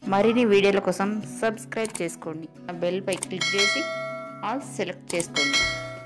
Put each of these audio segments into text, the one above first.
మరిన్ని వీడియోల కోసం సబ్స్క్రైబ్ చేసుకోండి ఆ బెల్ పై క్లిక్ చేసి ఆల్ సెలెక్ట్ చేసుకోండి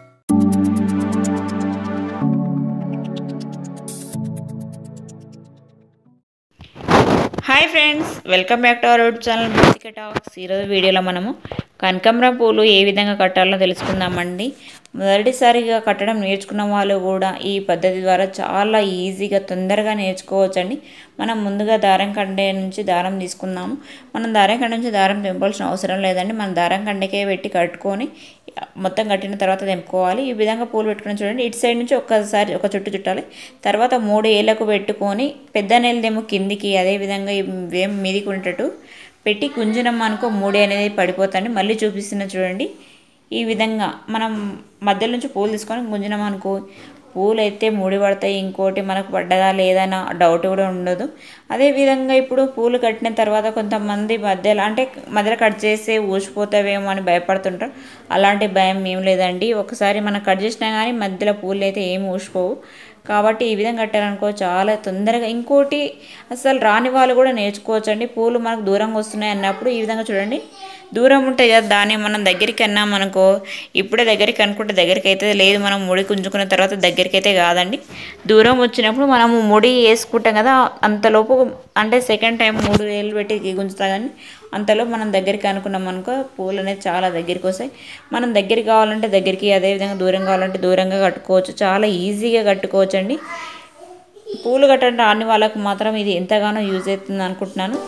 hi friends welcome back to our YouTube channel బేసిక టాక్స్ ఈరోజు వీడియోలో మనము కనకాంబరం పూలు ఏ విధంగా కట్టాలో తెలుసుకుందామండి మొదటిసారిగా కట్టడం నేర్చుకున్న వాళ్ళు కూడా ఈ పద్ధతి ద్వారా చాలా ఈజీగా తొందరగా నేర్చుకోవచ్చండి మనం ముందుగా దారం కండే నుంచి దారం తీసుకుందాము మనం దారం కండ నుంచి దారం తెంపాల్సిన అవసరం లేదండి మనం దారం కండకే పెట్టి కట్టుకొని మొత్తం కట్టిన తర్వాత తెంపుకోవాలి ఈ విధంగా పూలు పెట్టుకుని చూడండి ఇటు సైడ్ నుంచి ఒక్కసారి ఒక చుట్టు చుట్టాలి తర్వాత మూడు ఏళ్ళకు పెట్టుకొని పెద్ద నెలదేమో కిందికి అదేవిధంగా ఏం మీదికి ఉండేటట్టు పెట్టి గుంజినం అనుకో మూడే అనేది పడిపోతాండి మళ్ళీ చూపిస్తున్న చూడండి ఈ విధంగా మనం మధ్యలో నుంచి పూలు తీసుకొని గుంజినం అనుకో పూలు అయితే ముడి పడతాయి ఇంకోటి మనకు పడ్డదా లేదా అన్న డౌట్ కూడా ఉండదు అదేవిధంగా ఇప్పుడు పూలు కట్టిన తర్వాత కొంతమంది మధ్యలో అంటే మధ్యలో కట్ చేస్తే ఊసిపోతావేమో అని భయపడుతుంటారు అలాంటి భయం ఏం లేదండి ఒకసారి మనం కట్ చేసినా కానీ మధ్యలో పూలు అయితే ఏమి ఊసిపోవు కాబట్టి ఈ విధంగా కట్టారనుకో చాలా తొందరగా ఇంకోటి అసలు రాని వాళ్ళు కూడా నేర్చుకోవచ్చు అండి పూలు మనకు దూరంగా వస్తున్నాయి అన్నప్పుడు ఈ విధంగా చూడండి దూరం ఉంటాయి కదా దాన్ని మనం దగ్గరికి అన్నాం అనుకో ఇప్పుడే దగ్గరికి అనుకుంటే దగ్గరికి అయితే లేదు మనం ముడి కుంజుకున్న తర్వాత దగ్గరికి అయితే కాదండి దూరం వచ్చినప్పుడు మనము ముడి వేసుకుంటాం కదా అంతలోపు అంటే సెకండ్ టైం మూడు వేలు పెట్టి గుంజుతా కానీ అంతలో మనం దగ్గరికి అనుకున్నాం అనుకో పూలు అనేది చాలా దగ్గరికి వస్తాయి మనం దగ్గరికి కావాలంటే దగ్గరికి అదేవిధంగా దూరం కావాలంటే దూరంగా కట్టుకోవచ్చు చాలా ఈజీగా కట్టుకోవచ్చు అండి పూలు కట్టడం రాని వాళ్ళకు మాత్రం ఇది ఎంతగానో యూజ్ అవుతుంది అనుకుంటున్నాను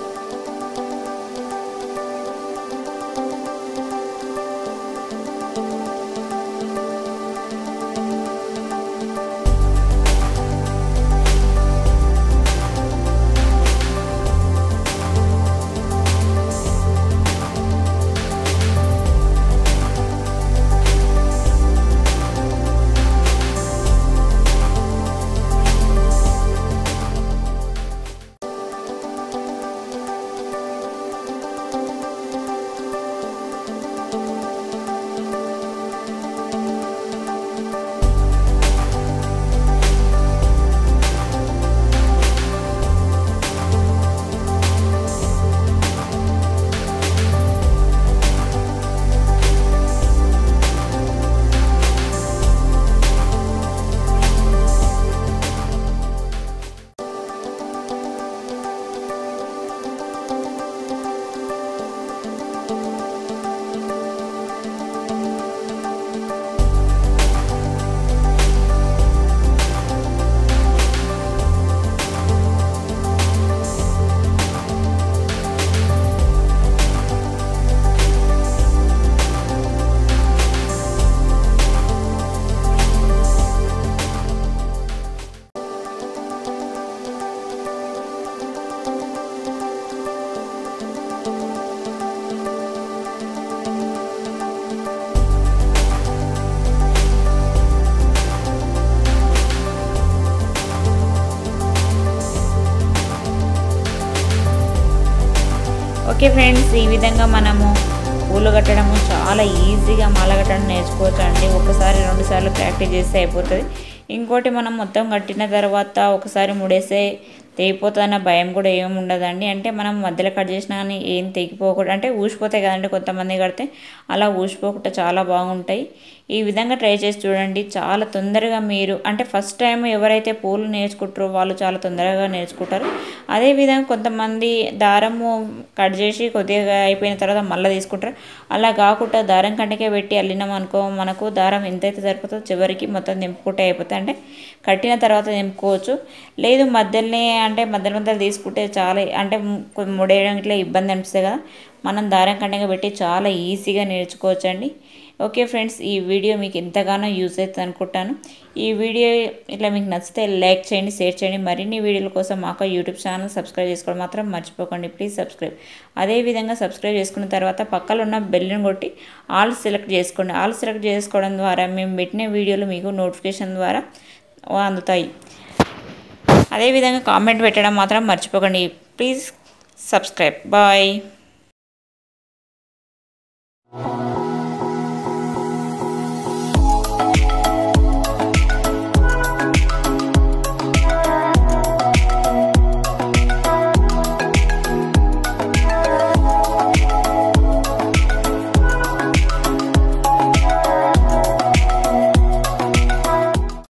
ఓకే ఫ్రెండ్స్ ఈ విధంగా మనము పూలు కట్టడము చాలా ఈజీగా మాల కట్టడం నేర్చుకోవచ్చు అండి ఒకసారి రెండు సార్లు ప్రాక్టీస్ చేస్తే అయిపోతుంది ఇంకోటి మనం మొత్తం కట్టిన తర్వాత ఒకసారి ముడేస్తే తెగిపోతుందన్న భయం కూడా ఏమి ఉండదండి అంటే మనం మధ్యలో కట్ చేసినా కానీ ఏం తెగిపోకూడదు అంటే ఊసిపోతాయి కదండి కొంతమంది కడితే అలా ఊసిపోకుండా చాలా బాగుంటాయి ఈ విధంగా ట్రై చేసి చూడండి చాలా తొందరగా మీరు అంటే ఫస్ట్ టైం ఎవరైతే పూలు నేర్చుకుంటారో వాళ్ళు చాలా తొందరగా నేర్చుకుంటారు అదేవిధంగా కొంతమంది దారము కట్ చేసి కొద్దిగా అయిపోయిన తర్వాత మళ్ళీ తీసుకుంటారు అలా కాకుండా దారం కంటకే పెట్టి అల్లినాం అనుకో మనకు దారం ఎంతైతే సరిపోతుందో చివరికి మొత్తం నింపుకుంటే అయిపోతుంది అంటే కట్టిన తర్వాత నింపుకోవచ్చు లేదు మధ్యలోనే అంటే మధ్య మధ్యలో తీసుకుంటే చాలా అంటే ముడేయడం ఇట్లా ఇబ్బంది అనిపిస్తుంది కదా మనం దారం కంటగా పెట్టి చాలా ఈజీగా నేర్చుకోవచ్చు అండి ఓకే ఫ్రెండ్స్ ఈ వీడియో మీకు ఎంతగానో యూజ్ అవుతుంది అనుకుంటాను ఈ వీడియో ఇట్లా మీకు నచ్చితే లైక్ చేయండి షేర్ చేయండి మరిన్ని వీడియోల కోసం మాకు యూట్యూబ్ ఛానల్ సబ్స్క్రైబ్ చేసుకోవడం మాత్రం మర్చిపోకండి ప్లీజ్ సబ్స్క్రైబ్ అదేవిధంగా సబ్స్క్రైబ్ చేసుకున్న తర్వాత పక్కన ఉన్న బెల్ని కొట్టి ఆల్ సెలెక్ట్ చేసుకోండి ఆల్ సెలెక్ట్ చేసుకోవడం ద్వారా మేము పెట్టిన వీడియోలు మీకు నోటిఫికేషన్ ద్వారా అందుతాయి అదేవిధంగా కామెంట్ పెట్టడం మాత్రం మర్చిపోకండి ప్లీజ్ సబ్స్క్రైబ్ బాయ్